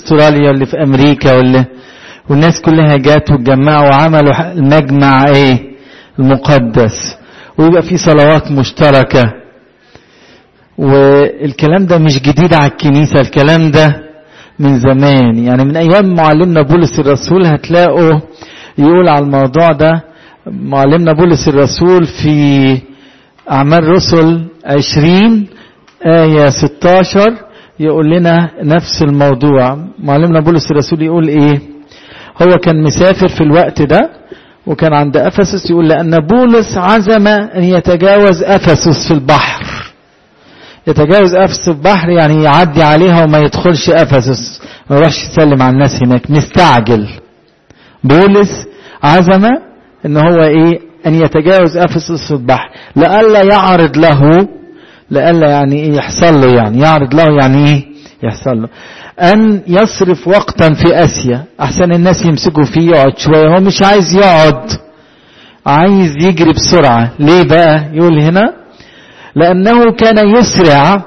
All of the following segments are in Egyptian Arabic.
استراليا واللي في امريكا واللي والناس كلها جات واتجمعوا وعملوا المجمع ايه المقدس ويبقى في صلوات مشتركة والكلام ده مش جديد على الكنيسة الكلام ده من زمان يعني من ايام معلمنا بولس الرسول هتلاقوا يقول على الموضوع ده معلمنا بولس الرسول في اعمال رسل عشرين آية 16 يقول لنا نفس الموضوع معلمنا بولس الرسول يقول ايه هو كان مسافر في الوقت ده وكان عند افسس يقول لان بولس عزم ان يتجاوز افسس في البحر يتجاوز افسس في البحر يعني يعدي عليها وما يدخلش افسس ما يروحش يسلم على الناس هناك مستعجل بولس عزم ان هو ايه ان يتجاوز افسس في البحر لئلا يعرض له لئلا يعني ايه يحصل له يعني يعرض له يعني ايه يحصل له ان يصرف وقتا في اسيا احسن الناس يمسكوا فيه يقعد شويه هو مش عايز يقعد عايز يجري بسرعه ليه بقى يقول هنا لانه كان يسرع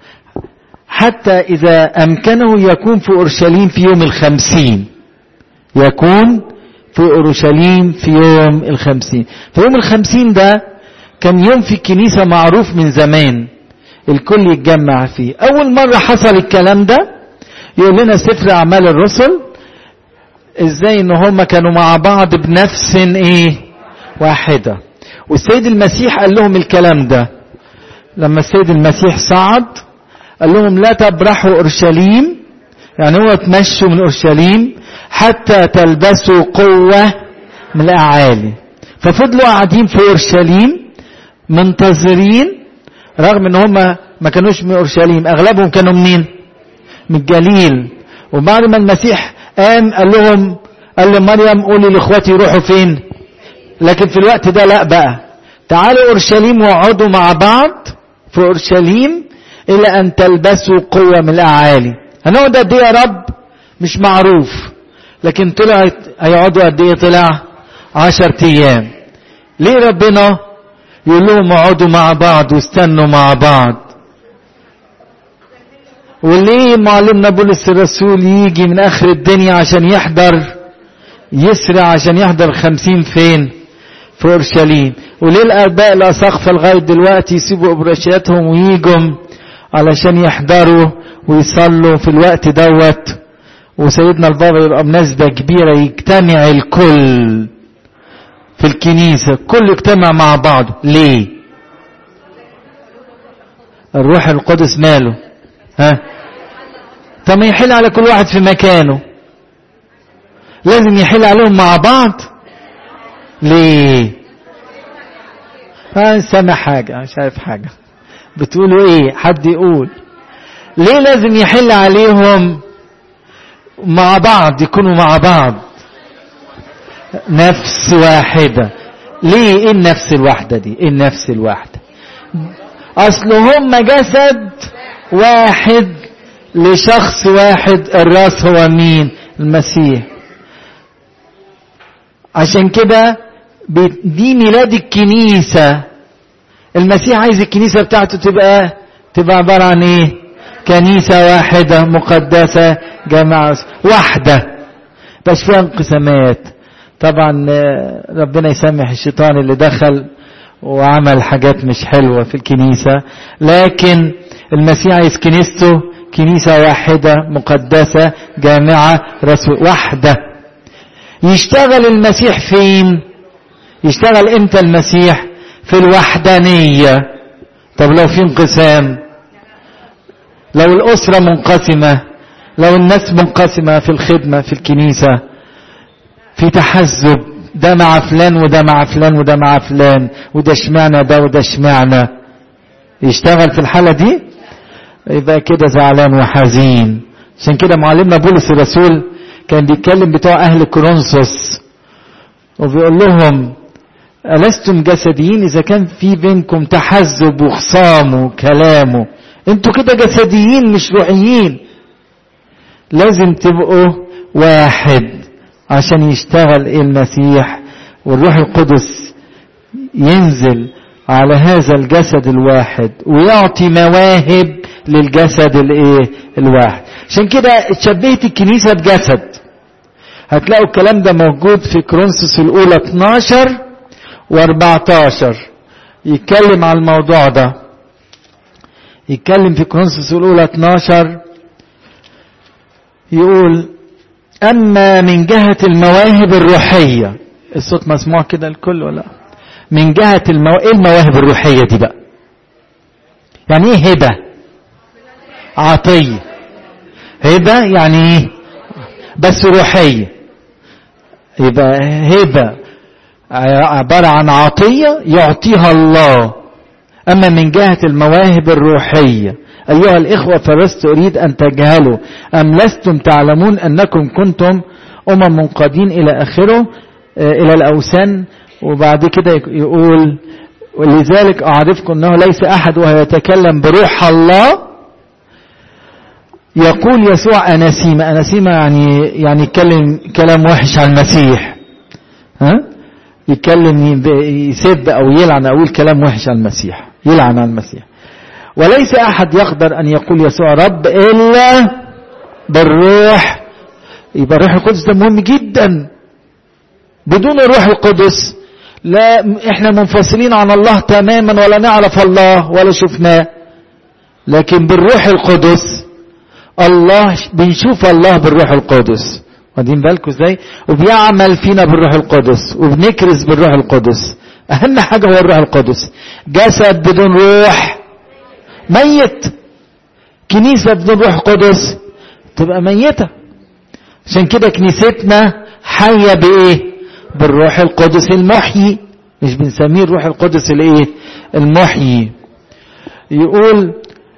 حتى اذا امكنه يكون في اورشليم في يوم الخمسين يكون في اورشليم في يوم الخمسين في يوم الخمسين ده كان يوم في الكنيسه معروف من زمان الكل يتجمع فيه اول مره حصل الكلام ده يقول لنا سفر اعمال الرسل ازاي ان هم كانوا مع بعض بنفس ايه واحده والسيد المسيح قال لهم الكلام ده لما السيد المسيح صعد قال لهم لا تبرحوا اورشليم يعني هو تمشوا من اورشليم حتى تلبسوا قوه من الاعالي ففضلوا قاعدين في اورشليم منتظرين رغم ان هم ما كانوش من اورشليم اغلبهم كانوا منين من الجليل وبعد ما المسيح قام قال لهم قال لمريم قولي لاخواتي يروحوا فين لكن في الوقت ده لا بقى تعالوا اورشليم واقعدوا مع بعض في اورشليم الى ان تلبسوا قوه من الاعالي هنقعد قد ايه يا رب مش معروف لكن طلعت هيقعدوا قد ايه طلع عشر ايام ليه ربنا يقول لهم اقعدوا مع بعض واستنوا مع بعض وليه معلمنا بولس الرسول يجي من اخر الدنيا عشان يحضر يسرع عشان يحضر خمسين فين في اورشليم وليه الاباء الاساقفه لغايه دلوقتي يسيبوا ابرشياتهم ويجوا علشان يحضروا ويصلوا في الوقت دوت وسيدنا البابا يبقى بنسبه كبيره يجتمع الكل في الكنيسه كل يجتمع مع بعض ليه الروح القدس ماله ها طب ما يحل على كل واحد في مكانه لازم يحل عليهم مع بعض ليه ها سامع حاجة مش عارف حاجة بتقولوا ايه حد يقول ليه لازم يحل عليهم مع بعض يكونوا مع بعض نفس واحدة ليه ايه النفس الواحدة دي ايه النفس الواحدة اصل هم جسد واحد لشخص واحد الراس هو مين المسيح عشان كده دي ميلاد الكنيسة المسيح عايز الكنيسة بتاعته تبقى تبقى عبارة عن ايه كنيسة واحدة مقدسة جماعة واحدة بس فيها انقسامات طبعا ربنا يسامح الشيطان اللي دخل وعمل حاجات مش حلوة في الكنيسة لكن المسيح عايز كنيسته كنيسة واحدة مقدسة جامعة رسول واحدة يشتغل المسيح فين يشتغل امتى المسيح في الوحدانية طب لو في انقسام لو الأسرة منقسمة لو الناس منقسمة في الخدمة في الكنيسة في تحزب ده مع فلان وده مع فلان وده مع فلان وده اشمعنى ده وده اشمعنى يشتغل في الحالة دي يبقى كده زعلان وحزين عشان كده معلمنا بولس الرسول كان بيتكلم بتوع اهل كورنثوس وبيقول لهم ألستم جسديين إذا كان في بينكم تحزب وخصام وكلام انتوا كده جسديين مش روحيين لازم تبقوا واحد عشان يشتغل المسيح والروح القدس ينزل على هذا الجسد الواحد ويعطي مواهب للجسد الايه الواحد عشان كده اتشبهت الكنيسة بجسد هتلاقوا الكلام ده موجود في كرونسوس الأولى 12 و14 يتكلم على الموضوع ده يتكلم في كرونسوس الأولى 12 يقول أما من جهة المواهب الروحية الصوت مسموع كده الكل ولا من جهة المو... إيه المواهب الروحية دي بقى يعني ايه هبة عطية هبة يعني ايه بس روحية يبقى هبة عبارة عن عطية يعطيها الله أما من جهة المواهب الروحية أيها الإخوة فلست أريد أن تجهلوا أم لستم تعلمون أنكم كنتم أمم منقادين إلى آخره إلى الأوثان وبعد كده يقول ولذلك أعرفكم أنه ليس أحد وهو يتكلم بروح الله يقول يسوع أناسيمة أناسيمة يعني يعني يتكلم كلام وحش عن المسيح ها يتكلم يسب أو يلعن أو يقول كلام وحش عن المسيح يلعن عن المسيح وليس أحد يقدر أن يقول يسوع رب إلا بالروح يبقى الروح القدس ده مهم جدا بدون الروح القدس لا احنا منفصلين عن الله تماما ولا نعرف الله ولا شفناه لكن بالروح القدس الله بنشوف الله بالروح القدس واخدين بالكم ازاي وبيعمل فينا بالروح القدس وبنكرز بالروح القدس اهم حاجه هو الروح القدس جسد بدون روح ميت كنيسه بدون روح قدس تبقى ميته عشان كده كنيستنا حيه بايه بالروح القدس المحيي مش بنسميه الروح القدس الايه المحيي يقول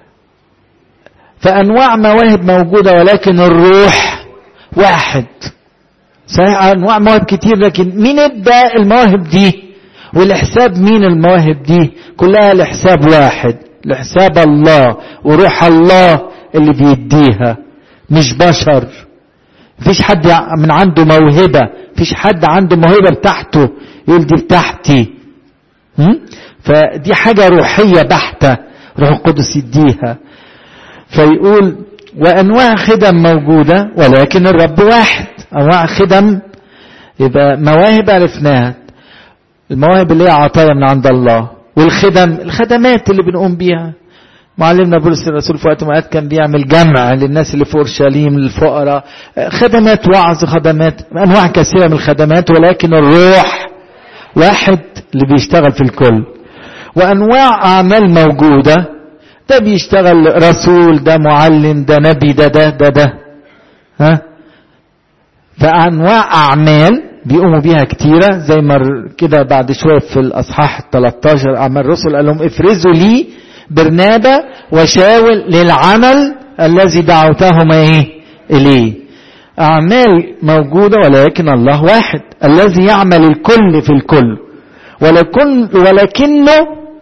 فانواع مواهب موجوده ولكن الروح واحد صحيح انواع مواهب كتير لكن مين ادى المواهب دي والحساب مين المواهب دي كلها لحساب واحد لحساب الله وروح الله اللي بيديها مش بشر مفيش حد من عنده موهبة مفيش حد عنده موهبة بتاعته يقول دي بتاعتي فدي حاجة روحية بحتة روح القدس يديها فيقول وأنواع خدم موجودة ولكن الرب واحد أنواع خدم يبقى مواهب عرفناها المواهب اللي هي عطايا من عند الله والخدم الخدمات اللي بنقوم بيها معلمنا بولس الرسول في وقت ما كان بيعمل جمع للناس اللي في اورشليم للفقراء خدمات وعظ خدمات انواع كثيره من الخدمات ولكن الروح واحد اللي بيشتغل في الكل وانواع اعمال موجوده ده بيشتغل رسول ده معلم ده نبي ده ده ده ده ها فانواع اعمال بيقوموا بيها كتيرة زي ما كده بعد شوية في الأصحاح ال 13 أعمال الرسل قال لهم افرزوا لي برنابا وشاول للعمل الذي دعوتهم ايه اليه اعمال موجودة ولكن الله واحد الذي يعمل الكل في الكل ولكن ولكنه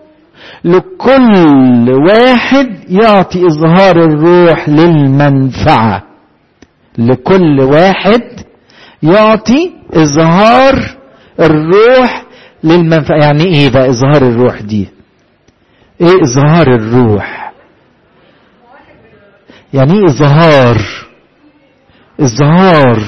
لكل واحد يعطي اظهار الروح للمنفعة لكل واحد يعطي اظهار الروح للمنفعة يعني ايه بقى اظهار الروح دي ايه اظهار الروح يعني ايه اظهار اظهار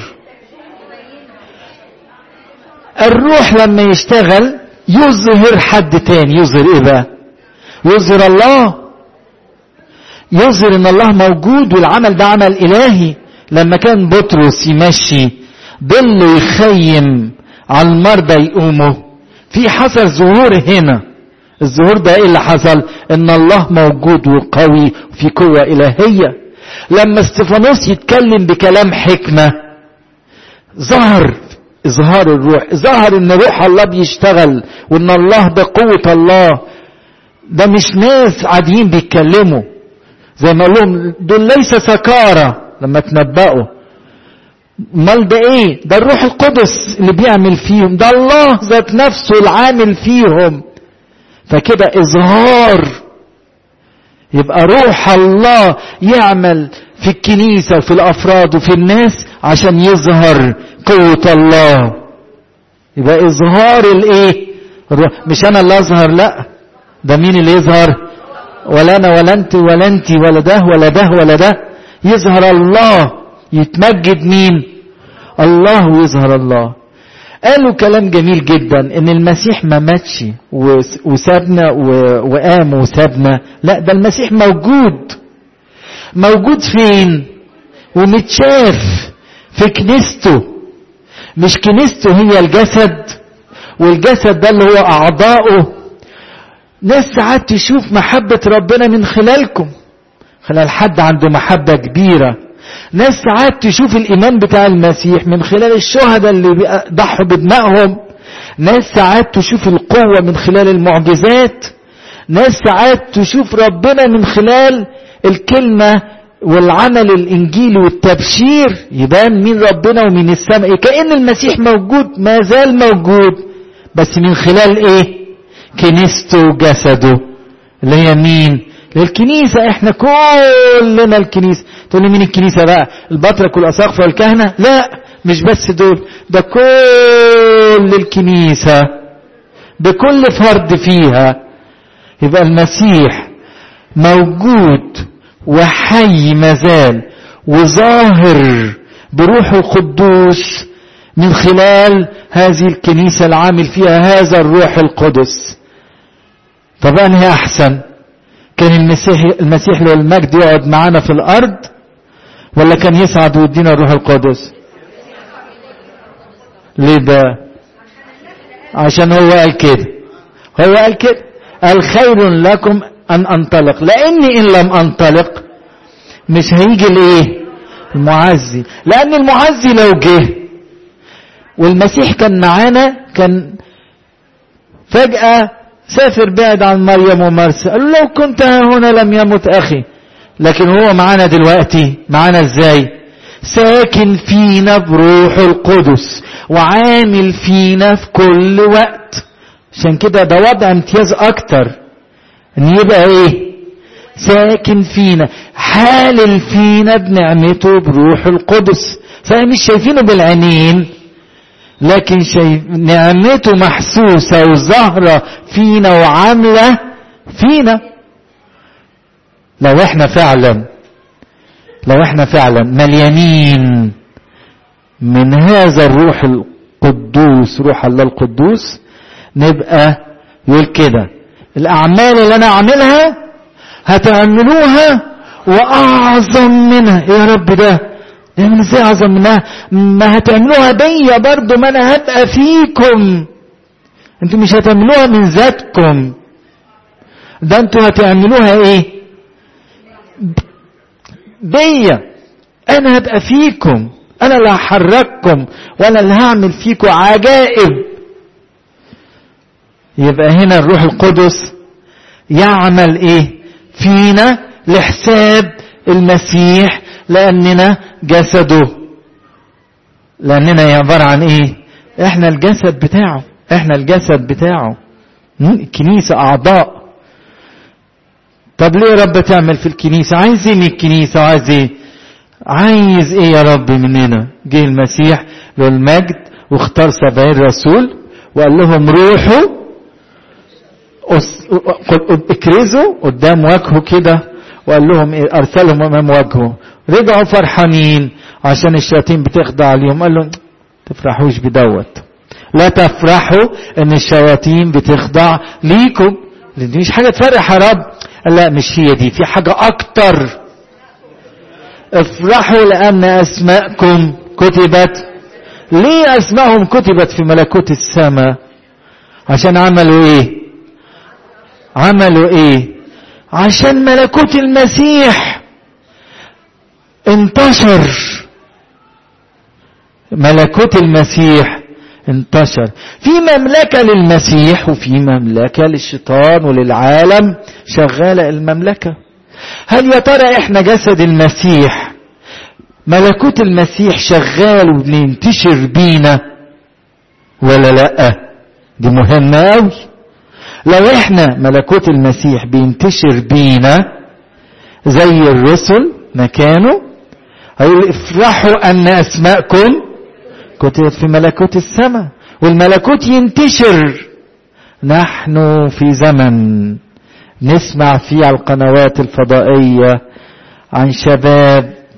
الروح لما يشتغل يظهر حد تاني يظهر ايه بقى يظهر الله يظهر ان الله موجود والعمل ده عمل الهي لما كان بطرس يمشي ظل يخيم على المرضى يقوموا في حصل ظهور هنا الظهور ده ايه اللي حصل ان الله موجود وقوي في قوة الهية لما استفانوس يتكلم بكلام حكمة ظهر اظهار الروح ظهر ان روح الله بيشتغل وان الله ده قوة الله ده مش ناس عاديين بيتكلموا زي ما لهم دول ليس سكارى لما تنبأوا امال ده ايه ده الروح القدس اللي بيعمل فيهم ده الله ذات نفسه العامل فيهم فكده اظهار يبقى روح الله يعمل في الكنيسة وفي الافراد وفي الناس عشان يظهر قوة الله يبقى اظهار الايه مش انا اللي اظهر لا ده مين اللي يظهر ولا انا ولا انت ولا انت ولا ده ولا ده ولا ده يظهر الله يتمجد مين الله ويظهر الله قالوا كلام جميل جدا ان المسيح ما ماتش وسابنا وقام وسابنا لا ده المسيح موجود موجود فين ومتشاف في كنيسته مش كنيسته هي الجسد والجسد ده اللي هو اعضاؤه ناس ساعات تشوف محبة ربنا من خلالكم خلال حد عنده محبة كبيرة ناس ساعات تشوف الإيمان بتاع المسيح من خلال الشهداء اللي ضحوا بدمائهم ناس ساعات تشوف القوة من خلال المعجزات ناس ساعات تشوف ربنا من خلال الكلمة والعمل الإنجيلي والتبشير يبان مين ربنا ومين السماء كأن المسيح موجود ما زال موجود بس من خلال إيه كنيسته وجسده اللي هي مين للكنيسة احنا كلنا الكنيسة تقول لي مين الكنيسة بقى البطرك والأساقفة والكهنة لا مش بس دول ده كل الكنيسة بكل فرد فيها يبقى المسيح موجود وحي مازال وظاهر بروح القدوس من خلال هذه الكنيسة العامل فيها هذا الروح القدس طب انهي احسن كان المسيح المسيح له المجد يقعد معانا في الارض ولا كان يصعد ويدينا الروح القدس ليه بقى عشان هو قال كده هو قال كده قال خير لكم ان انطلق لاني ان لم انطلق مش هيجي الايه المعزي لان المعزي لو جه والمسيح كان معانا كان فجأة سافر بعد عن مريم ومرسى قال لو كنت هنا لم يمت أخي لكن هو معانا دلوقتي معانا ازاي ساكن فينا بروح القدس وعامل فينا في كل وقت عشان كده ده وضع امتياز اكتر ان يبقى ايه ساكن فينا حالل فينا بنعمته بروح القدس فمش شايفينه بالعينين لكن شايف نعمته محسوسة وظاهرة فينا وعاملة فينا لو احنا فعلا لو احنا فعلا مليانين من هذا الروح القدوس روح الله القدوس نبقى يقول كده الاعمال اللي انا اعملها هتعملوها واعظم منها يا رب ده نعمل ازاي اعظم منها ما هتعملوها بيا برضو ما انا هبقى فيكم انتوا مش هتعملوها من ذاتكم ده انتوا هتعملوها ايه بيا انا هبقى فيكم انا اللي هحرككم وانا اللي هعمل فيكم عجائب يبقى هنا الروح القدس يعمل ايه فينا لحساب المسيح لاننا جسده لاننا عبارة عن ايه احنا الجسد بتاعه احنا الجسد بتاعه الكنيسة اعضاء طب ليه يا رب تعمل في الكنيسة عايز ايه من الكنيسة عايز ايه عايز ايه يا رب مننا جه المسيح للمجد واختار سبعين رسول وقال لهم روحوا اكرزوا قدام وجهه كده وقال لهم إيه ارسلهم امام وجهه رجعوا فرحانين عشان الشياطين بتخضع عليهم قال لهم تفرحوش بدوت لا تفرحوا ان الشياطين بتخضع ليكم لان دي مش حاجه تفرح يا رب قال لا مش هي دي في حاجه اكتر افرحوا لان اسماءكم كتبت ليه اسمائهم كتبت في ملكوت السماء عشان عملوا ايه عملوا ايه عشان ملكوت المسيح انتشر ملكوت المسيح انتشر في مملكة للمسيح وفي مملكة للشيطان وللعالم شغالة المملكة هل يا ترى احنا جسد المسيح ملكوت المسيح شغال وبننتشر بينا ولا لا دي مهمة قوي لو احنا ملكوت المسيح بينتشر بينا زي الرسل مكانه هيقول افرحوا ان اسماءكم كتبت في ملكوت السماء والملكوت ينتشر نحن في زمن نسمع فيه على القنوات الفضائية عن شباب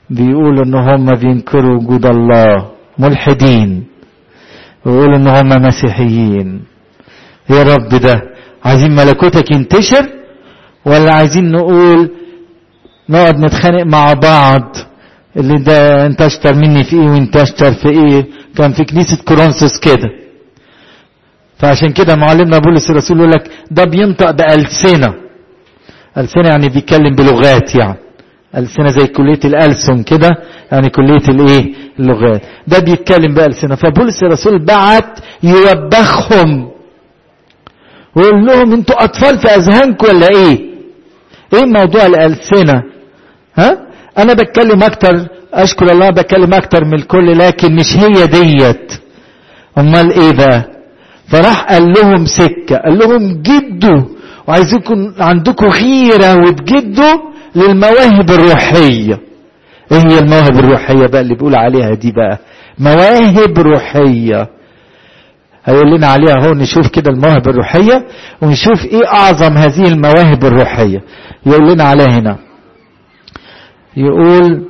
بيقولوا ان هم بينكروا وجود الله ملحدين ويقولوا ان هم مسيحيين يا رب ده عايزين ملكوتك ينتشر ولا عايزين نقول نقعد نتخانق مع بعض اللي ده انت اشطر مني في ايه وانت اشطر في ايه كان في كنيسة كورنثوس كده فعشان كده معلمنا بولس الرسول يقول لك ده بينطق بألسنة ألسنة يعني بيتكلم بلغات يعني ألسنة زي كلية الألسن كده يعني كلية الإيه اللغات ده بيتكلم بألسنة فبولس الرسول بعت يوبخهم ويقول لهم انتوا أطفال في أذهانكم ولا إيه إيه موضوع الألسنة ها أنا بتكلم أكتر أشكر الله بتكلم أكتر من الكل لكن مش هي ديت أمال إيه بقى فراح قال لهم سكة قال لهم جدوا وعايزكم عندكم غيرة وتجدوا للمواهب الروحية ايه هي المواهب الروحية بقى اللي بيقول عليها دي بقى مواهب روحية هيقول لنا عليها اهو نشوف كده المواهب الروحية ونشوف ايه اعظم هذه المواهب الروحية يقول لنا عليها هنا يقول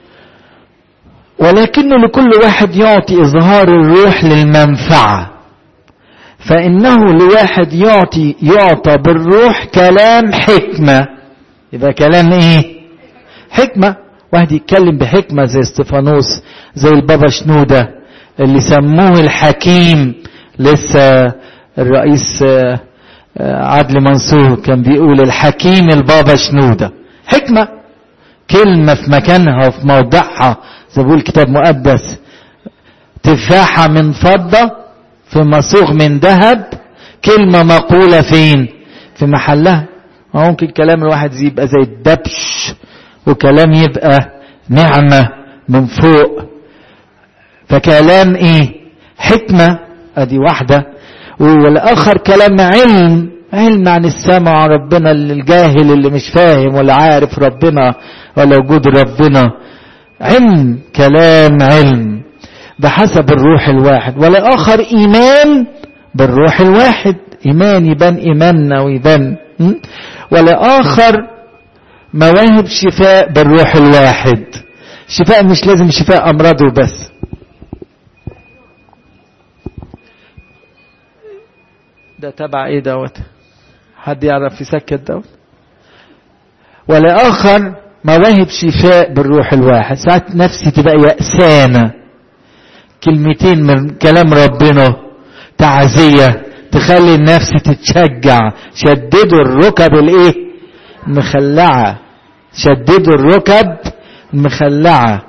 ولكن لكل واحد يعطي اظهار الروح للمنفعه فإنه لواحد يعطي يعطى بالروح كلام حكمة يبقى كلام ايه حكمة واحد يتكلم بحكمة زي استفانوس زي البابا شنودة اللي سموه الحكيم لسه الرئيس عدلي منصور كان بيقول الحكيم البابا شنودة حكمة كلمة في مكانها وفي موضعها زي بيقول كتاب مقدس تفاحة من فضة في مصوغ من ذهب كلمة مقولة فين في محلها ممكن كلام الواحد يبقى زي الدبش وكلام يبقى نعمة من فوق فكلام ايه حكمة ادي واحدة والاخر كلام علم علم عن السماء عن ربنا الجاهل اللي مش فاهم ولا عارف ربنا ولا وجود ربنا علم كلام علم بحسب الروح الواحد والآخر إيمان بالروح الواحد إيمان يبان إيماننا ويبان والآخر مواهب شفاء بالروح الواحد شفاء مش لازم شفاء أمراضه بس ده تبع ايه دوت حد يعرف يسكت دوت والآخر مواهب شفاء بالروح الواحد ساعات نفسي تبقى يأسانة كلمتين من كلام ربنا تعزية تخلي النفس تتشجع شددوا الركب الايه مخلعة شددوا الركب مخلعة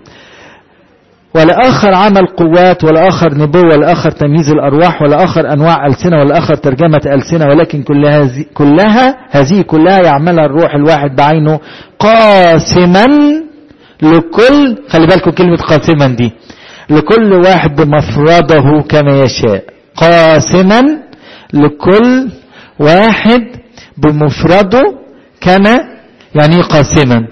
والآخر عمل قوات والآخر نبوة والآخر تمييز الأرواح والآخر أنواع ألسنة والآخر ترجمة ألسنة ولكن كلها هذه كلها هذه كلها يعملها الروح الواحد بعينه قاسما لكل خلي بالكم كلمة قاسما دي لكل واحد بمفرده كما يشاء قاسما لكل واحد بمفرده كما يعني قاسما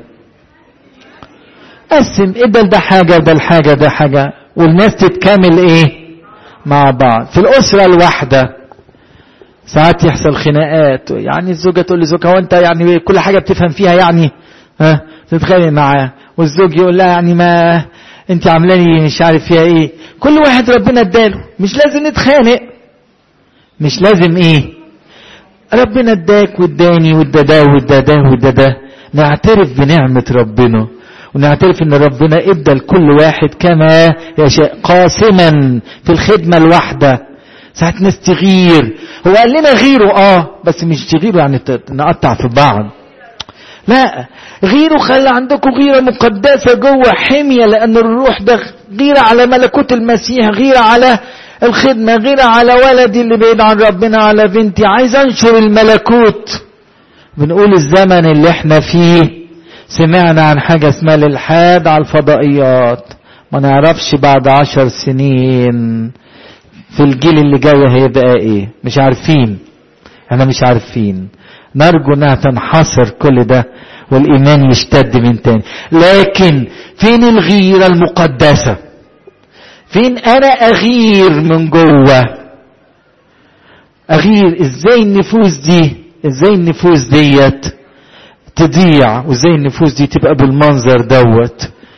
قسم ادل ده حاجة ده الحاجة ده حاجة والناس تتكامل ايه مع بعض في الأسرة الواحدة ساعات يحصل خناقات يعني الزوجة تقول لزوجها هو انت يعني كل حاجة بتفهم فيها يعني ها تتخانق معاه والزوج يقول لها يعني ما انت عاملاني مش عارف فيها ايه كل واحد ربنا اداله مش لازم نتخانق مش لازم ايه ربنا اداك واداني وادى ده وادى ده وادى ده نعترف بنعمة ربنا ونعترف ان ربنا ادى لكل واحد كما يشاء قاسما في الخدمة الواحدة ساعات ناس تغير هو قال لنا غيره اه بس مش تغيروا يعني نقطع في بعض لا غيروا خلي عندكم غيرة مقدسة جوه حمية لأن الروح ده غيرة على ملكوت المسيح غيرة على الخدمة غيرة على ولدي اللي بعيد عن ربنا على بنتي عايز أنشر الملكوت بنقول الزمن اللي احنا فيه سمعنا عن حاجة اسمها الإلحاد على الفضائيات ما نعرفش بعد عشر سنين في الجيل اللي جاي هيبقى ايه مش عارفين احنا مش عارفين نرجو انها تنحصر كل ده والايمان يشتد من تاني لكن فين الغيرة المقدسة فين انا اغير من جوه اغير ازاي النفوس دي ازاي النفوس ديت تضيع وازاي النفوس دي تبقى بالمنظر دوت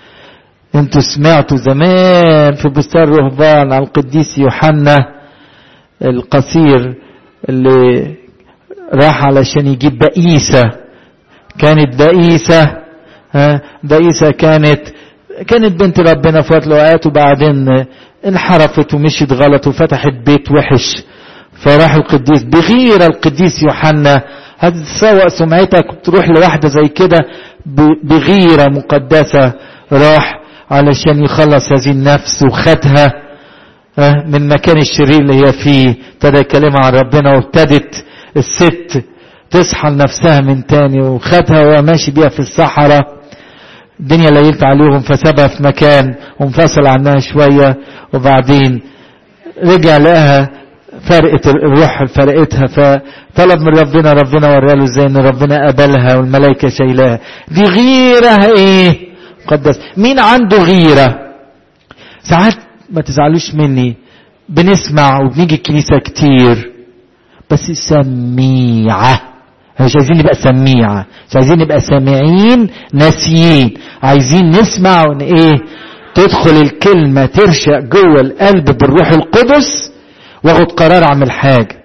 انتوا سمعتوا زمان في بستان رهبان عن القديس يوحنا القصير اللي راح علشان يجيب بقيسة كانت بقيسة ها بقيسة كانت كانت بنت ربنا في وقت الأوقات وبعدين انحرفت ومشيت غلط وفتحت بيت وحش فراح القديس بغير القديس يوحنا هتسوق سمعتك تروح لواحدة زي كده بغيرة مقدسة راح علشان يخلص هذه النفس وخدها من مكان الشرير اللي هي فيه ابتدى يكلمها عن ربنا وابتدت الست تصحى لنفسها من تاني وخدها وهو ماشي بيها في الصحراء الدنيا ليلت عليهم فسابها في مكان وانفصل عنها شوية وبعدين رجع لقاها فرقت الروح فرقتها فطلب من ربنا ربنا وراله ازاي ان ربنا قبلها والملائكة شايلاها دي غيرة ايه مقدس مين عنده غيرة ساعات ما تزعلوش مني بنسمع وبنيجي الكنيسة كتير بس سميعة مش عايزين نبقى سميعة مش عايزين نبقى سامعين ناسيين عايزين نسمع ون ايه تدخل الكلمة ترشق جوه القلب بالروح القدس واخد قرار اعمل حاجة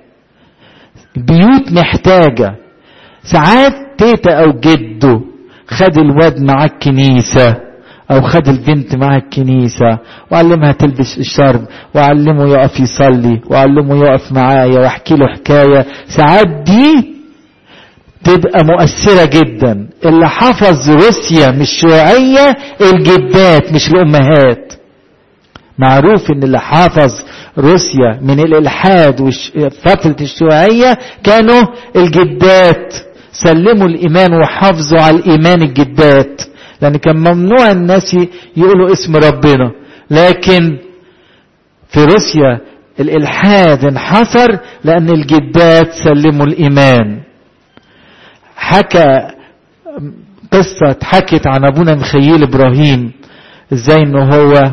البيوت محتاجة ساعات تيتا او جده خد الواد معاه الكنيسة او خد البنت معاه الكنيسة وعلمها تلبس الشرب وعلمه يقف يصلي وعلمه يقف معايا واحكي له حكاية ساعات دي تبقى مؤثرة جدا اللي حفظ روسيا مش شيوعية الجدات مش الأمهات معروف ان اللي حافظ روسيا من الالحاد وفترة الشيوعية كانوا الجدات سلموا الايمان وحافظوا على الايمان الجدات لان كان ممنوع الناس يقولوا اسم ربنا لكن في روسيا الالحاد انحصر لان الجدات سلموا الايمان حكى قصة اتحكت عن ابونا مخيل ابراهيم ازاي انه هو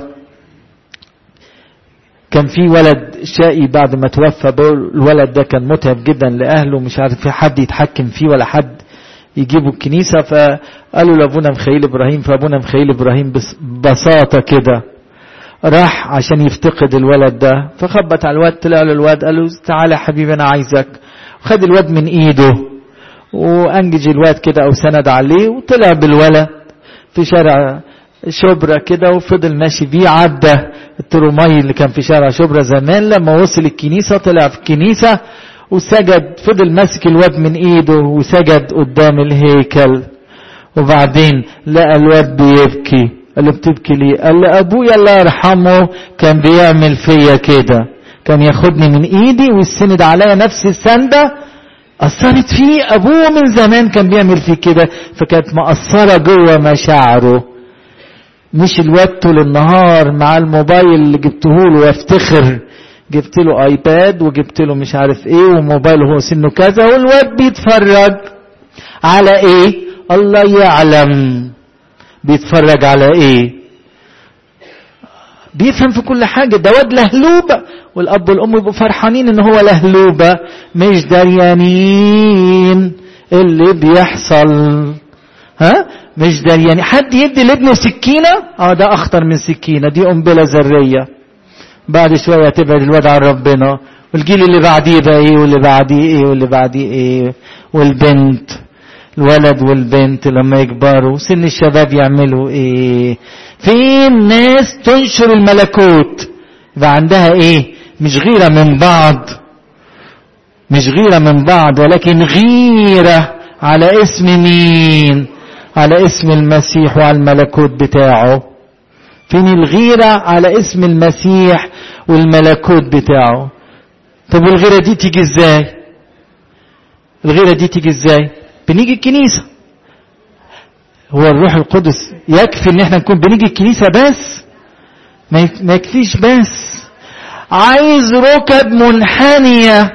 كان في ولد شقي بعد ما توفى الولد ده كان متعب جدا لاهله مش عارف في حد يتحكم فيه ولا حد يجيبوا الكنيسة فقالوا لابونا مخيل ابراهيم فابونا مخيل ابراهيم ببساطة كده راح عشان يفتقد الولد ده فخبط على الواد طلع له الواد قال له تعالى يا حبيبي انا عايزك خد الواد من ايده وانجج الواد كده او سند عليه وطلع بالولد في شارع شبرا كده وفضل ماشي بيه عدى الترومي اللي كان في شارع شبرا زمان لما وصل الكنيسة طلع في الكنيسة وسجد فضل ماسك الواد من ايده وسجد قدام الهيكل وبعدين لقى الواد بيبكي قال له بتبكي ليه قال له ابويا الله يرحمه كان بيعمل فيا كده كان ياخدني من ايدي ويسند عليا نفس السنده أثرت فيه أبوه من زمان كان بيعمل فيه كده فكانت مأثرة جوه مشاعره مش الواد طول النهار مع الموبايل اللي جبته له وافتخر جبت له ايباد وجبت له مش عارف ايه وموبايل هو سنه كذا والواد بيتفرج على ايه الله يعلم بيتفرج على ايه بيفهم في كل حاجة ده واد لهلوبة والأب والأم يبقوا فرحانين إن هو لهلوبة مش دريانين اللي بيحصل ها مش دريانين حد يدي لابنه سكينة اه ده أخطر من سكينة دي قنبلة ذرية بعد شوية تبعد الواد عن ربنا والجيل اللي بعديه بقى ايه واللي بعديه ايه واللي بعديه ايه والبنت الولد والبنت لما يكبروا سن الشباب يعملوا ايه في ناس تنشر الملكوت يبقى عندها ايه مش غيرة من بعض مش غيرة من بعض ولكن غيرة على اسم مين على اسم المسيح وعلى الملكوت بتاعه فين الغيرة على اسم المسيح والملكوت بتاعه طب والغيرة دي تيجي ازاي الغيرة دي تيجي ازاي بنيجي الكنيسة هو الروح القدس يكفي ان احنا نكون بنيجي الكنيسة بس ما يكفيش بس عايز ركب منحنية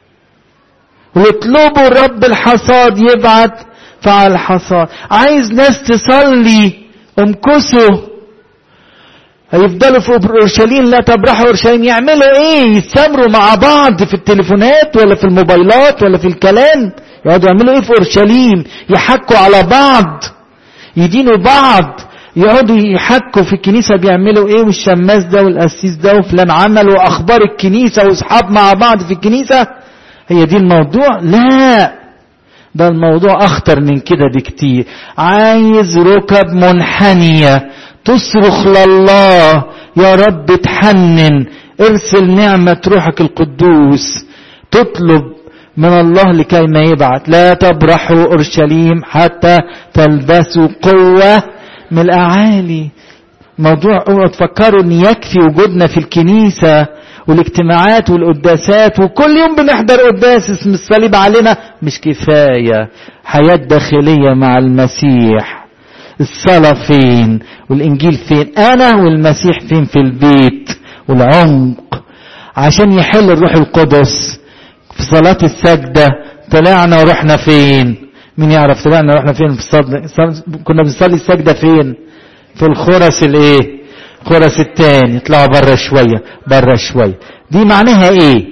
واطلبوا رب الحصاد يبعت فعل الحصاد عايز ناس تصلي امكسوا هيفضلوا في اورشليم لا تبرحوا اورشليم يعملوا ايه يتسامروا مع بعض في التليفونات ولا في الموبايلات ولا في الكلام يقعدوا يعملوا ايه في اورشليم يحكوا على بعض يدينوا بعض يقعدوا يحكوا في الكنيسة بيعملوا ايه والشماس ده والقسيس ده وفلان عمل واخبار الكنيسة واصحاب مع بعض في الكنيسة هي دي الموضوع لا ده الموضوع اخطر من كده بكتير عايز ركب منحنية تصرخ لله يا رب تحنن ارسل نعمة روحك القدوس تطلب من الله لكي ما يبعث لا تبرحوا اورشليم حتى تلبسوا قوة من الاعالي موضوع اوعوا تفكروا ان يكفي وجودنا في الكنيسة والاجتماعات والقداسات وكل يوم بنحضر قداس اسم الصليب علينا مش كفاية حياة داخلية مع المسيح الصلاة فين والإنجيل فين أنا والمسيح فين في البيت والعمق عشان يحل الروح القدس في صلاة السجدة طلعنا ورحنا فين مين يعرف طلعنا ورحنا فين في الصلاة كنا بنصلي السجدة فين في الخرس الايه خرس التاني يطلعوا بره شوية بره شوية دي معناها ايه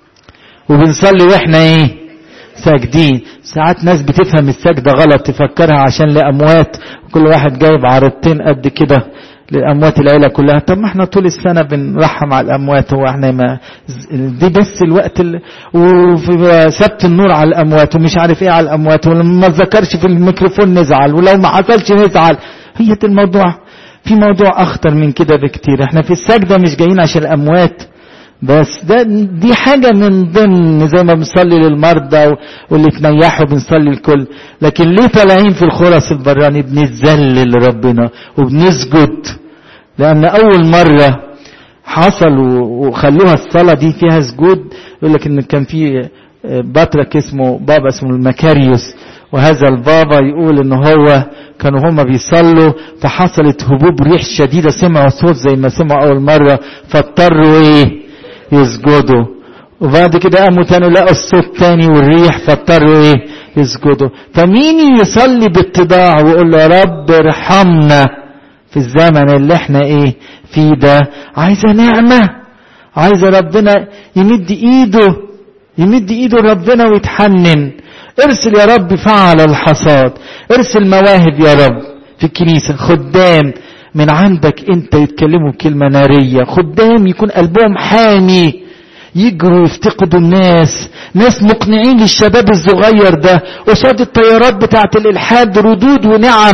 وبنصلي واحنا ايه ساجدين ساعات ناس بتفهم السجدة غلط تفكرها عشان لأموات كل واحد جايب عرضتين قد كده لأموات العيلة كلها طب ما احنا طول السنة بنرحم على الأموات هو احنا ما دي بس الوقت ال... وفي سبت النور على الأموات ومش عارف ايه على الأموات ولما ما ذكرش في الميكروفون نزعل ولو ما حصلش نزعل هي دي الموضوع في موضوع أخطر من كده بكتير احنا في السجدة مش جايين عشان الأموات بس ده دي حاجة من ضمن زي ما بنصلي للمرضى واللي تنيحوا بنصلي الكل لكن ليه طالعين في الخرس البراني بنتذلل لربنا وبنسجد لأن أول مرة حصل وخلوها الصلاة دي فيها سجود يقول لك إن كان في بطرك اسمه بابا اسمه المكاريوس وهذا البابا يقول ان هو كانوا هما بيصلوا فحصلت هبوب ريح شديدة سمعوا صوت زي ما سمعوا اول مرة فاضطروا ايه يسجدوا وبعد كده قاموا تاني لقوا الصوت تاني والريح فاضطروا ايه يسجدوا فمين يصلي باتضاع ويقول له يا رب ارحمنا في الزمن اللي احنا ايه فيه ده عايزه نعمه عايزه ربنا يمد ايده يمد ايده ربنا ويتحنن ارسل يا رب فعل الحصاد ارسل مواهب يا رب في الكنيسة خدام من عندك انت يتكلموا كلمة نارية خدام يكون قلبهم حامي يجروا يفتقدوا الناس ناس مقنعين للشباب الصغير ده قصاد الطيارات بتاعت الالحاد ردود ونعم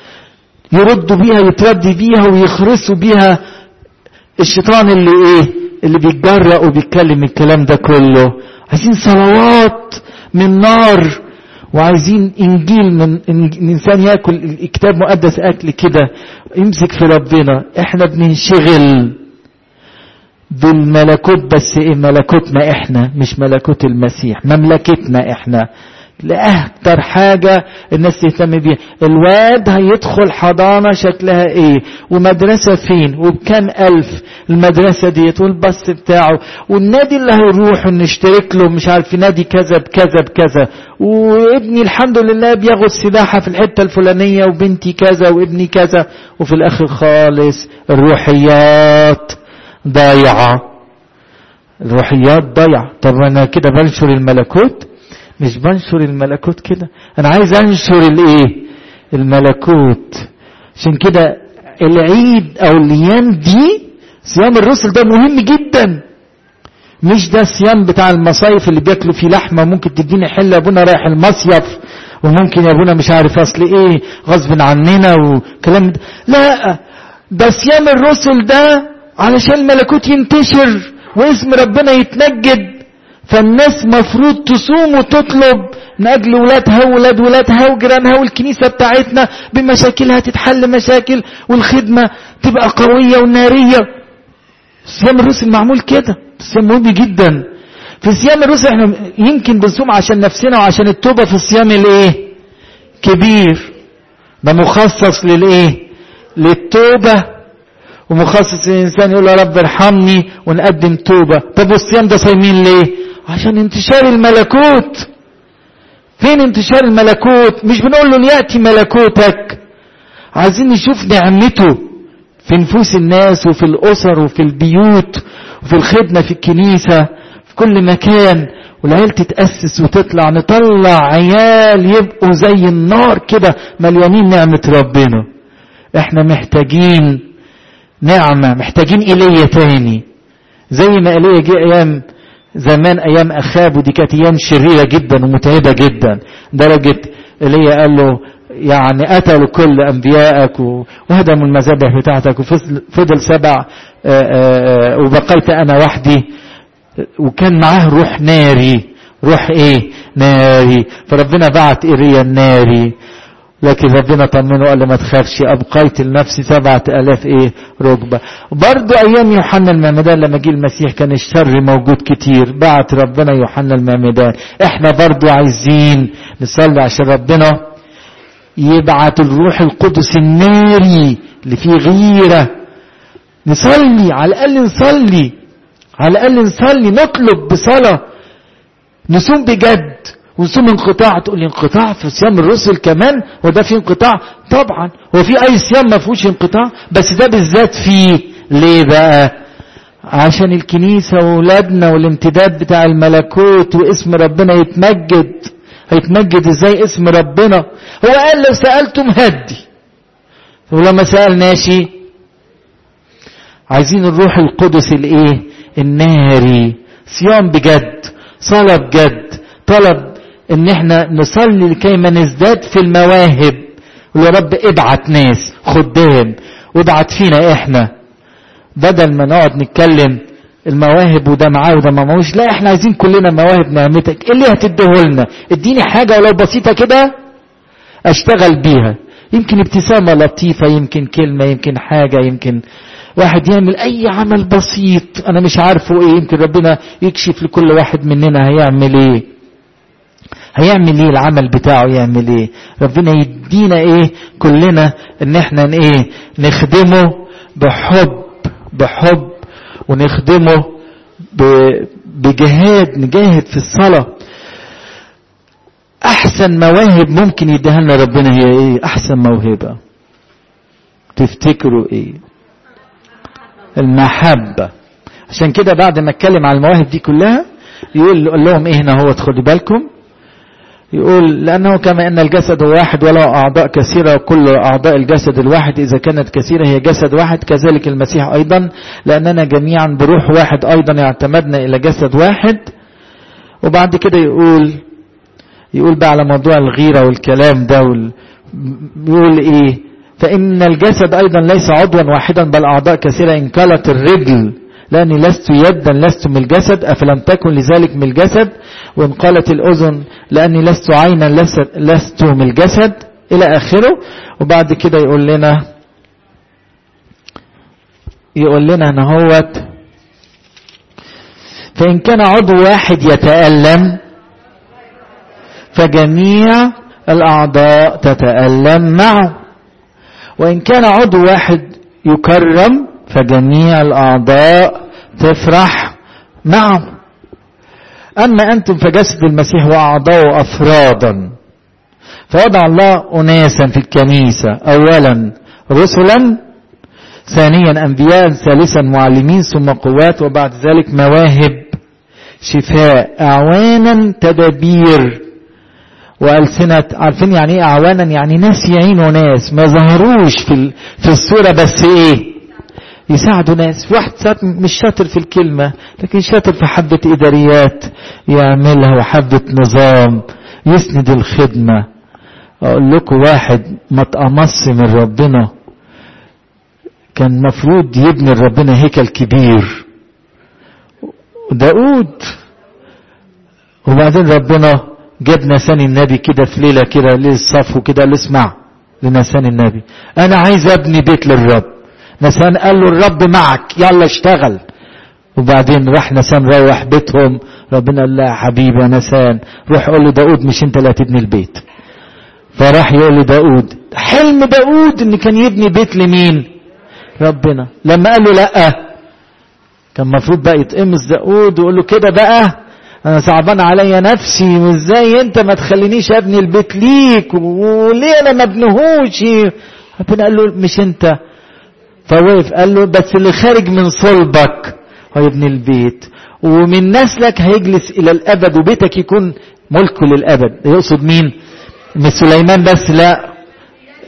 يردوا بيها يتردي بيها ويخرسوا بيها الشيطان اللي ايه اللي بيتجرأ وبيتكلم الكلام ده كله عايزين صلوات من نار وعايزين انجيل من انسان ياكل كتاب مقدس اكل كده يمسك في ربنا احنا بننشغل بالملكوت بس ايه ملكوتنا احنا مش ملكوت المسيح مملكتنا احنا لأكتر حاجة الناس تهتم بيها الواد هيدخل حضانة شكلها ايه ومدرسة فين وبكام ألف المدرسة ديت والبص بتاعه والنادي اللي هيروح نشترك له مش عارف نادي كذا بكذا بكذا وابني الحمد لله بياخد سباحة في الحتة الفلانية وبنتي كذا وابني كذا وفي الآخر خالص الروحيات ضايعة الروحيات ضايعة طب أنا كده بنشر الملكوت مش بنشر الملكوت كده انا عايز انشر الايه الملكوت عشان كده العيد او الايام دي صيام الرسل ده مهم جدا مش ده الصيام بتاع المصايف اللي بياكلوا فيه لحمه ممكن تديني حل ابونا رايح المصيف وممكن يا ابونا مش عارف اصل ايه غصب عننا وكلام ده لا ده صيام الرسل ده علشان الملكوت ينتشر واسم ربنا يتنجد فالناس مفروض تصوم وتطلب من اجل ولادها وولاد ولادها وجيرانها والكنيسه بتاعتنا بمشاكلها تتحل مشاكل والخدمه تبقى قويه وناريه صيام الرسل معمول كده صيام مهم جدا في صيام الرسل احنا يمكن بنصوم عشان نفسنا وعشان التوبه في الصيام الايه كبير ده مخصص للايه للتوبه ومخصص الانسان يقول يا رب ارحمني ونقدم توبه طب والصيام ده صايمين ليه عشان انتشار الملكوت فين انتشار الملكوت مش بنقول له ليأتي ملكوتك عايزين نشوف نعمته في نفوس الناس وفي الأسر وفي البيوت وفي الخدمة في الكنيسة في كل مكان والعيال تتأسس وتطلع نطلع عيال يبقوا زي النار كده مليانين نعمة ربنا احنا محتاجين نعمة محتاجين ايليا تاني زي ما ايليا جه ايام زمان ايام اخاب ودي كانت ايام شريرة جدا ومتعبة جدا درجة ايليا قال له يعني قتلوا كل انبيائك وهدموا المذابح بتاعتك وفضل سبع وبقيت انا وحدي وكان معاه روح ناري روح ايه ناري فربنا بعت ايريا الناري لكن ربنا طمنه وقال له ما تخافش ابقيت لنفسي سبعة الاف ايه ركبة برضو ايام يوحنا المعمدان لما جه المسيح كان الشر موجود كتير بعت ربنا يوحنا المعمدان احنا برضو عايزين نصلي عشان ربنا يبعت الروح القدس الناري اللي فيه غيرة نصلي على الاقل نصلي على الاقل نصلي نطلب بصلاة نصوم بجد ونصوم انقطاع تقول لي انقطاع في صيام الرسل كمان وده في انقطاع طبعا هو في اي صيام ما فيهوش انقطاع بس ده بالذات فيه ليه بقى عشان الكنيسة وولادنا والامتداد بتاع الملكوت واسم ربنا يتمجد هيتمجد ازاي اسم ربنا هو قال لو سألتم هدي ولما سألناشي عايزين الروح القدس الايه الناري صيام بجد صلاة بجد طلب ان احنا نصلي لكي ما نزداد في المواهب ويا رب ابعت ناس خدام وابعت فينا احنا بدل ما نقعد نتكلم المواهب وده معاه وده ما معهوش لا احنا عايزين كلنا مواهب نعمتك ايه اللي هتديه اديني حاجه ولو بسيطه كده اشتغل بيها يمكن ابتسامه لطيفه يمكن كلمه يمكن حاجه يمكن واحد يعمل اي عمل بسيط انا مش عارفه ايه يمكن ربنا يكشف لكل واحد مننا هيعمل ايه هيعمل ايه العمل بتاعه يعمل ايه ربنا يدينا ايه كلنا ان احنا ايه نخدمه بحب بحب ونخدمه بجهاد نجاهد في الصلاة احسن مواهب ممكن يديها لنا ربنا هي ايه احسن موهبة تفتكروا ايه المحبة عشان كده بعد ما اتكلم على المواهب دي كلها يقول لهم ايه هنا هو خدوا بالكم يقول لأنه كما أن الجسد واحد وله أعضاء كثيرة وكل أعضاء الجسد الواحد إذا كانت كثيرة هي جسد واحد كذلك المسيح أيضا لأننا جميعا بروح واحد أيضا اعتمدنا إلى جسد واحد وبعد كده يقول يقول بقى على موضوع الغيرة والكلام ده وال... يقول إيه فإن الجسد أيضا ليس عضوا واحدا بل أعضاء كثيرة إن قالت الرجل لأني لست يدا لست من الجسد أفلم تكن لذلك من الجسد وإن قالت الأذن لأني لست عينا لست, لست من الجسد إلى آخره وبعد كده يقول لنا يقول لنا نهوت فإن كان عضو واحد يتألم فجميع الأعضاء تتألم معه وإن كان عضو واحد يكرم فجميع الأعضاء تفرح معه أما أنتم فجسد المسيح وأعضاء أفرادا فوضع الله أناسا في الكنيسة أولا رسلا ثانيا أنبياء ثالثا معلمين ثم قوات وبعد ذلك مواهب شفاء أعوانا تدابير وألسنة عارفين يعني إيه أعوانا يعني ناس يعينوا ناس ما ظهروش في في الصورة بس إيه يساعدوا ناس في واحد ساعات مش شاطر في الكلمة لكن شاطر في حبة إداريات يعملها وحبة نظام يسند الخدمة أقول لكم واحد ما تقمص من ربنا كان مفروض يبني ربنا هيكل كبير داود وبعدين ربنا جاب نسان النبي كده في ليلة كده ليلة الصفو كده قال اسمع لنسان النبي أنا عايز أبني بيت للرب نسان قال له الرب معك يلا اشتغل وبعدين راح نسان روح بيتهم ربنا قال له يا حبيبي يا نسان روح قول له داود مش انت اللي هتبني البيت فراح يقول له داود حلم داود ان كان يبني بيت لمين ربنا لما قال له لا كان المفروض بقى يتقمص داود ويقول له كده بقى انا صعبان عليا نفسي وازاي انت ما تخلينيش ابني البيت ليك وليه انا ما ابنهوش ربنا قال له مش انت فوقف قال له بس اللي خارج من صلبك هيبني البيت ومن نسلك هيجلس الى الابد وبيتك يكون ملكه للابد يقصد مين مش سليمان بس لا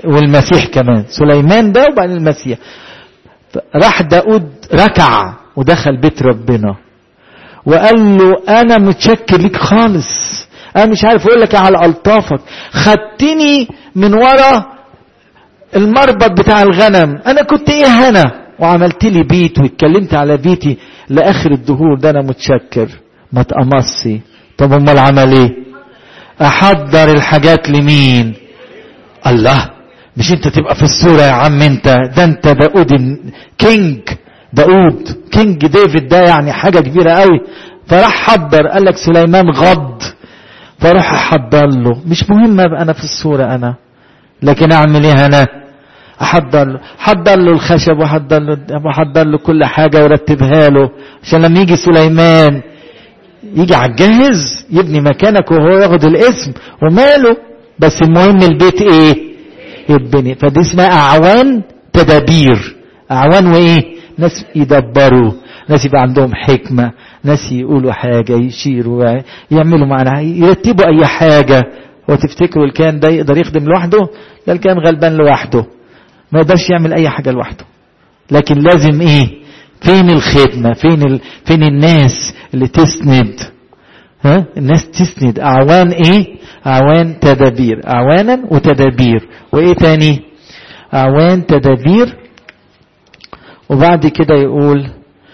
والمسيح كمان سليمان ده وبعدين المسيح راح داود ركع ودخل بيت ربنا وقال له انا متشكر ليك خالص انا مش عارف اقول لك على الطافك خدتني من ورا المربط بتاع الغنم انا كنت ايه هنا وعملت لي بيت واتكلمت على بيتي لاخر الدهور ده انا متشكر ما تقمصي طب امال عمل ايه احضر الحاجات لمين الله مش انت تبقى في الصورة يا عم انت ده انت داود كينج داود كينج ديفيد ده يعني حاجة كبيرة قوي فراح حضر قال لك سليمان غض فراح احضر له مش مهم ابقى انا في الصورة انا لكن اعمل ايه انا احضر له حضر له الخشب وحضر له وحضر له كل حاجة ورتبها له عشان لما يجي سليمان يجي على الجاهز يبني مكانك وهو ياخد الاسم وماله بس المهم البيت ايه يتبني فدي اسمها اعوان تدابير اعوان وايه ناس يدبروا ناس يبقى عندهم حكمة ناس يقولوا حاجة يشيروا يعملوا معنا يرتبوا اي حاجة وتفتكروا الكان ده يقدر يخدم لوحده لا الكان غلبان لوحده ما يقدرش يعمل اي حاجة لوحده لكن لازم ايه فين الخدمة فين ال... فين الناس اللي تسند ها الناس تسند اعوان ايه اعوان تدابير اعوانا وتدابير وايه تاني اعوان تدابير وبعد كده يقول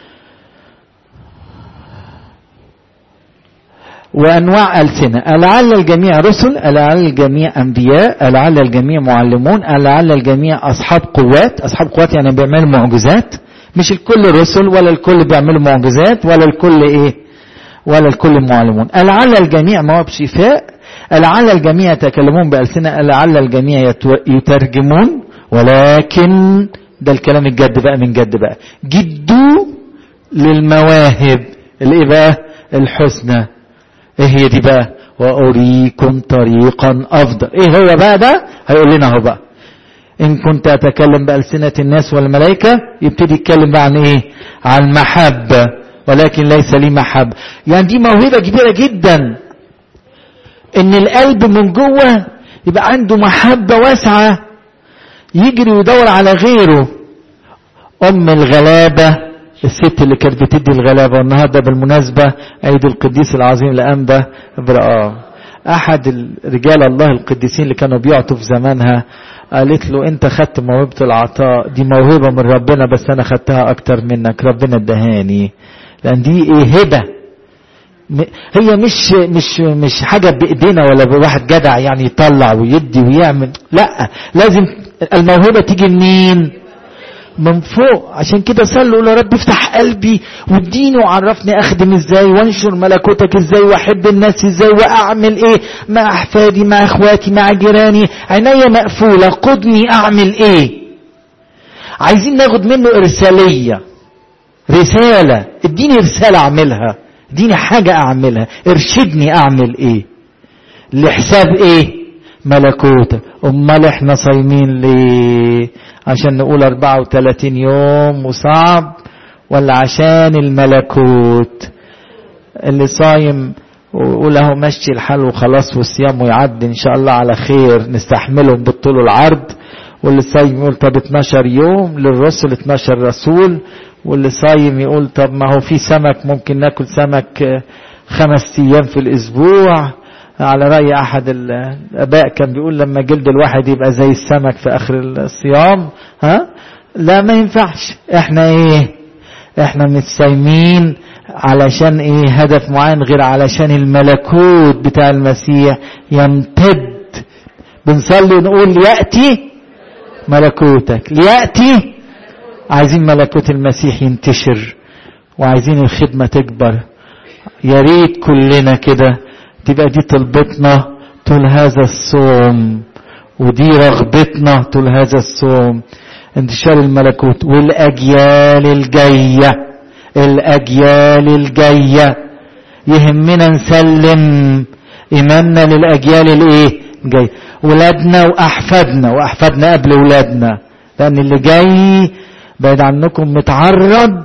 وانواع السنه لعل الجميع رسل لعل الجميع انبياء لعل الجميع معلمون لعل الجميع اصحاب قوات اصحاب قوات يعني بيعملوا معجزات مش الكل رسل ولا الكل بيعملوا معجزات ولا الكل ايه ولا الكل معلمون لعل الجميع مواهب شفاء لعل الجميع يتكلمون بألسنة لعل الجميع يترجمون ولكن ده الكلام الجد بقى من جد بقى جدوا للمواهب الايه بقى الحسنى ايه هي دي بقى واريكم طريقا افضل ايه هو بقى ده هيقول لنا اهو بقى ان كنت اتكلم بألسنة الناس والملائكة يبتدي يتكلم بقى عن ايه عن محبة ولكن ليس لي محبة يعني دي موهبة كبيرة جدا ان القلب من جوه يبقى عنده محبة واسعة يجري ويدور على غيره ام الغلابة الست اللي كانت بتدي الغلابة والنهاردة بالمناسبة عيد القديس العظيم لأنبا برآه أحد رجال الله القديسين اللي كانوا بيعطوا في زمانها قالت له أنت خدت موهبة العطاء دي موهبة من ربنا بس أنا خدتها أكتر منك ربنا ادهاني لأن دي إيه هبة هي مش مش مش حاجة بإيدينا ولا بواحد جدع يعني يطلع ويدي ويعمل لا لازم الموهبة تيجي منين؟ من فوق عشان كده صلوا يا رب افتح قلبي واديني وعرفني اخدم ازاي وانشر ملكوتك ازاي واحب الناس ازاي واعمل ايه مع احفادي مع اخواتي مع جيراني عينيا مقفولة قدني اعمل ايه عايزين ناخد منه ارسالية رسالة اديني رسالة اعملها اديني حاجة اعملها ارشدني اعمل ايه لحساب ايه ملكوتك امال احنا صايمين ليه عشان نقول 34 يوم وصعب ولا عشان الملكوت اللي صايم ويقول اهو مشي الحال وخلاص والصيام ويعدي ان شاء الله على خير نستحملهم بالطول والعرض واللي صايم يقول طب 12 يوم للرسل 12 رسول واللي صايم يقول طب ما هو في سمك ممكن ناكل سمك خمس ايام في الاسبوع على رأي أحد الآباء كان بيقول لما جلد الواحد يبقى زي السمك في آخر الصيام ها لا ما ينفعش احنا ايه احنا مش صايمين علشان ايه هدف معين غير علشان الملكوت بتاع المسيح يمتد بنصلي ونقول ليأتي ملكوتك ليأتي عايزين ملكوت المسيح ينتشر وعايزين الخدمة تكبر يا ريت كلنا كده تبقى دي طلبتنا طول هذا الصوم ودي رغبتنا طول هذا الصوم انتشار الملكوت والأجيال الجاية الأجيال الجاية يهمنا نسلم إيماننا للأجيال الإيه جاي ولادنا وأحفادنا وأحفادنا قبل ولادنا لأن اللي جاي بعد عنكم متعرض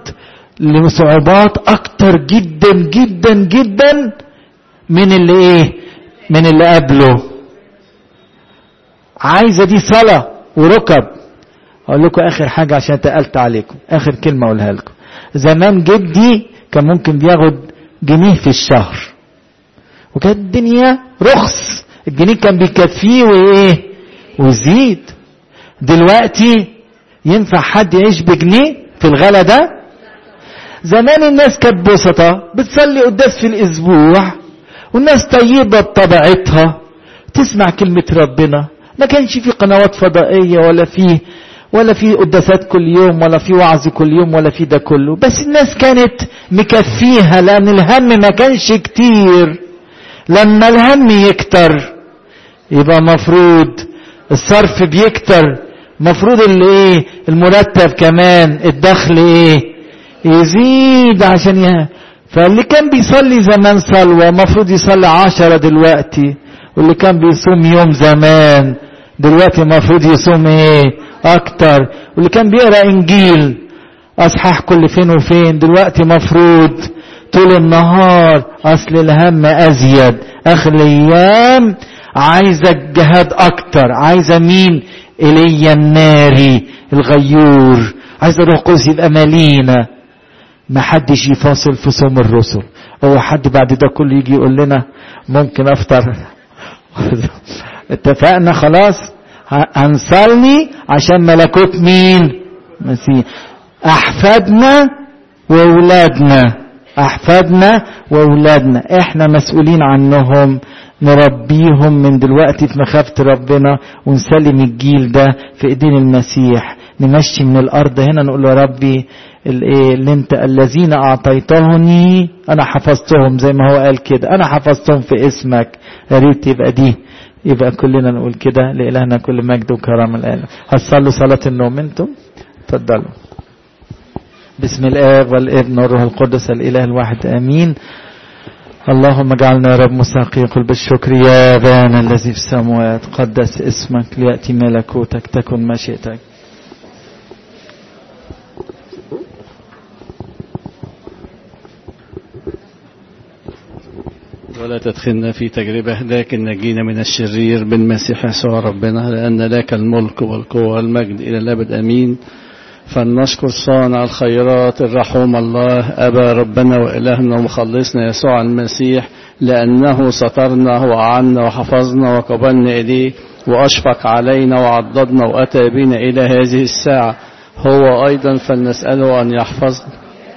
لصعوبات أكتر جدا جدا جدا من اللي ايه من اللي قبله عايزة دي صلاة وركب أقول لكم آخر حاجة عشان تقلت عليكم آخر كلمة أقولها لكم زمان جدي كان ممكن بياخد جنيه في الشهر وكانت الدنيا رخص الجنيه كان بيكفيه وإيه ويزيد دلوقتي ينفع حد يعيش بجنيه في الغلا ده زمان الناس كانت بسطة بتصلي قداس في الأسبوع والناس طيبة بطبيعتها تسمع كلمة ربنا ما كانش في قنوات فضائية ولا في ولا في قداسات كل يوم ولا في وعظ كل يوم ولا في ده كله بس الناس كانت مكفيها لأن الهم ما كانش كتير لما الهم يكتر يبقى مفروض الصرف بيكتر مفروض الايه المرتب كمان الدخل ايه يزيد عشان يه... فاللي كان بيصلي زمان صلوة مفروض يصلي عشرة دلوقتي واللي كان بيصوم يوم زمان دلوقتي مفروض يصوم ايه اكتر واللي كان بيقرا انجيل اصحاح كل فين وفين دلوقتي مفروض طول النهار اصل الهم ازيد اخر الايام عايزه الجهاد اكتر عايزه مين ايليا الناري الغيور عايزه روح قدس يبقى مالينا ما حدش يفاصل في صوم الرسل هو حد بعد ده كله يجي يقول لنا ممكن افطر اتفقنا خلاص هنصلي عشان ملكوت مين مسيح احفادنا واولادنا احفادنا واولادنا احنا مسؤولين عنهم نربيهم من دلوقتي في مخافة ربنا ونسلم الجيل ده في ايدين المسيح نمشي من الارض هنا نقول يا ربي الايه اللي انت الذين اعطيتهني انا حفظتهم زي ما هو قال كده انا حفظتهم في اسمك يا ريت يبقى دي يبقى كلنا نقول كده لإلهنا كل مجد وكرم الآن هتصلوا صلاة النوم انتم تفضلوا بسم الآب والابن والروح القدس الإله الواحد آمين اللهم اجعلنا يا رب مساقي قل بالشكر يا ابانا الذي في السماوات قدس اسمك ليأتي ملكوتك تكن مشيئتك ولا تدخلنا في تجربة لكن نجينا من الشرير بالمسيح يسوع ربنا لأن لك الملك والقوة والمجد إلى الأبد أمين فلنشكر صانع الخيرات الرحوم الله أبا ربنا وإلهنا ومخلصنا يسوع المسيح لأنه سترنا وأعنا وحفظنا وقبلنا إليه وأشفق علينا وعضدنا وأتى بنا إلى هذه الساعة هو أيضا فلنسأله أن يحفظنا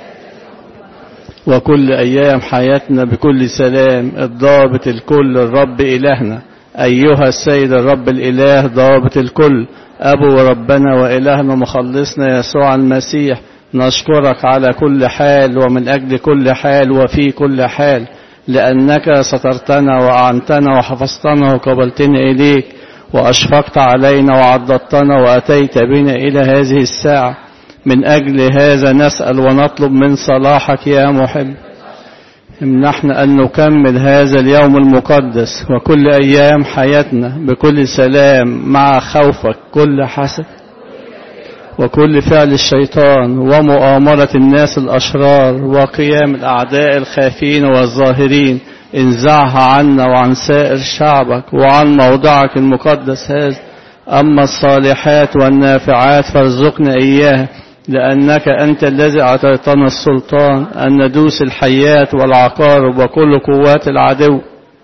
وكل أيام حياتنا بكل سلام الضابط الكل الرب إلهنا أيها السيد الرب الإله ضابط الكل أبو ربنا وإلهنا مخلصنا يسوع المسيح نشكرك على كل حال ومن أجل كل حال وفي كل حال لأنك سترتنا وأعنتنا وحفظتنا وقبلتنا إليك وأشفقت علينا وعضدتنا وأتيت بنا إلى هذه الساعة من أجل هذا نسأل ونطلب من صلاحك يا محب امنحنا أن نكمل هذا اليوم المقدس وكل أيام حياتنا بكل سلام مع خوفك كل حسد وكل فعل الشيطان ومؤامرة الناس الأشرار وقيام الأعداء الخافين والظاهرين انزعها عنا وعن سائر شعبك وعن موضعك المقدس هذا أما الصالحات والنافعات فارزقنا إياها لأنك أنت الذي أعطيتنا السلطان أن ندوس الحيات والعقارب وكل قوات العدو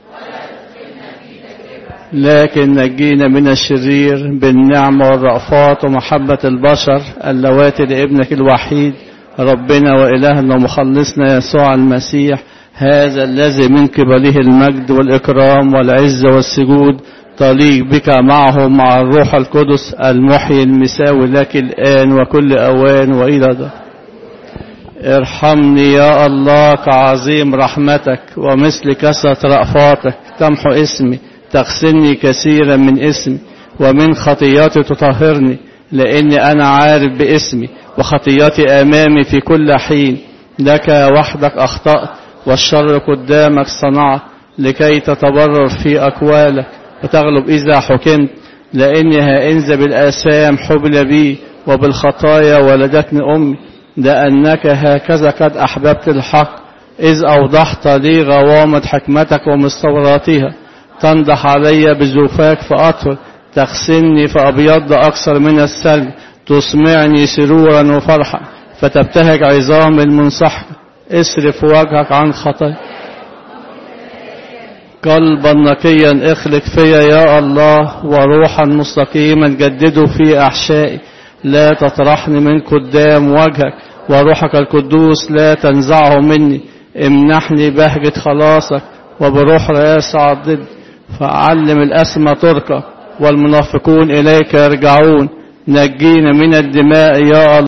لكن نجينا من الشرير بالنعمة والرأفات ومحبة البشر اللواتي لابنك الوحيد ربنا وإلهنا ومخلصنا يسوع المسيح هذا الذي من قبله المجد والإكرام والعزة والسجود تليق بك معه مع الروح القدس المحيي المساوي لك الآن وكل أوان وإلى ده ارحمني يا الله كعظيم رحمتك ومثل كثرة رأفاتك تمحو اسمي تغسلني كثيرا من اسمي ومن خطياتي تطهرني لأني أنا عارف باسمي وخطياتي أمامي في كل حين لك وحدك أخطأت والشر قدامك صنعت لكي تتبرر في أقوالك وتغلب إذا حكمت لأنها إنز بالآثام حبل بي وبالخطايا ولدتني أمي لأنك هكذا قد أحببت الحق إذ أوضحت لي غوامض حكمتك ومستوراتها تنضح علي بزوفاك فأطول تغسلني فأبيض أكثر من الثلج تسمعني سرورا وفرحا فتبتهج عظام المنصح اصرف وجهك عن خطايا قلبا نقيا اخلق فيا يا الله وروحا مستقيما جدده في احشائي لا تطرحني من قدام وجهك وروحك القدوس لا تنزعه مني امنحني بهجة خلاصك وبروح رئاسة عضد فعلم الأسمى تركك والمنافقون إليك يرجعون نجينا من الدماء يا الله